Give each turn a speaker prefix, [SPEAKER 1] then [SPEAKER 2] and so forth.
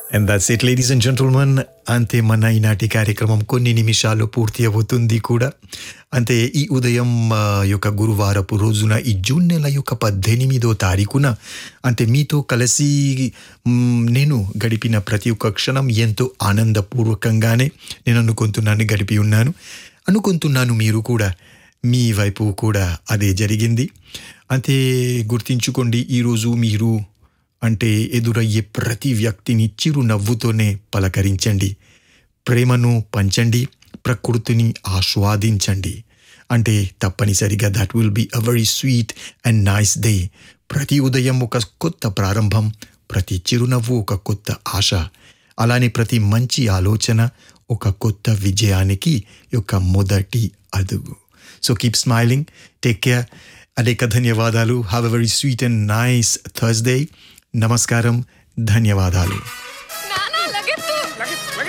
[SPEAKER 1] and that's it ladies and gentleman అంతే మన ఈనాటి కార్యక్రమం కొన్ని నిమిషాలు పూర్తి అవుతుంది కూడా అంతే ఈ ఉదయం ఆ, యొక్క గురువారపు రోజున ఈ జూన్ నెల యొక్క పద్దెనిమిదో తారీఖున అంటే మీతో కలిసి మ్, నేను గడిపిన ప్రతి ఒక్క క్షణం ఎంతో ఆనందపూర్వకంగానే నేను అనుకుంటున్నాను గడిపి ఉన్నాను అనుకుంటున్నాను మీరు కూడా మీ వైపు కూడా అదే జరిగింది అంతే గుర్తించుకోండి ఈరోజు మీరు అంటే ఎదురయ్యే ప్రతి వ్యక్తిని చిరునవ్వుతోనే పలకరించండి ప్రేమను పంచండి ప్రకృతిని ఆస్వాదించండి అంటే తప్పనిసరిగా that will be a very sweet and nice day ప్రతి ఉదయం ఒక కొత్త ప్రారంభం ప్రతి చిరునవ్వు ఒక కొత్త ఆశ అలానే ప్రతి మంచి ఆలోచన ఒక కొత్త విజయానికి యొక్క మొదటి అదుగు so keep smiling take care అనేక ధన్యవాదాలు have a very sweet and nice Thursday నమస్కారం ధన్యవాదాలు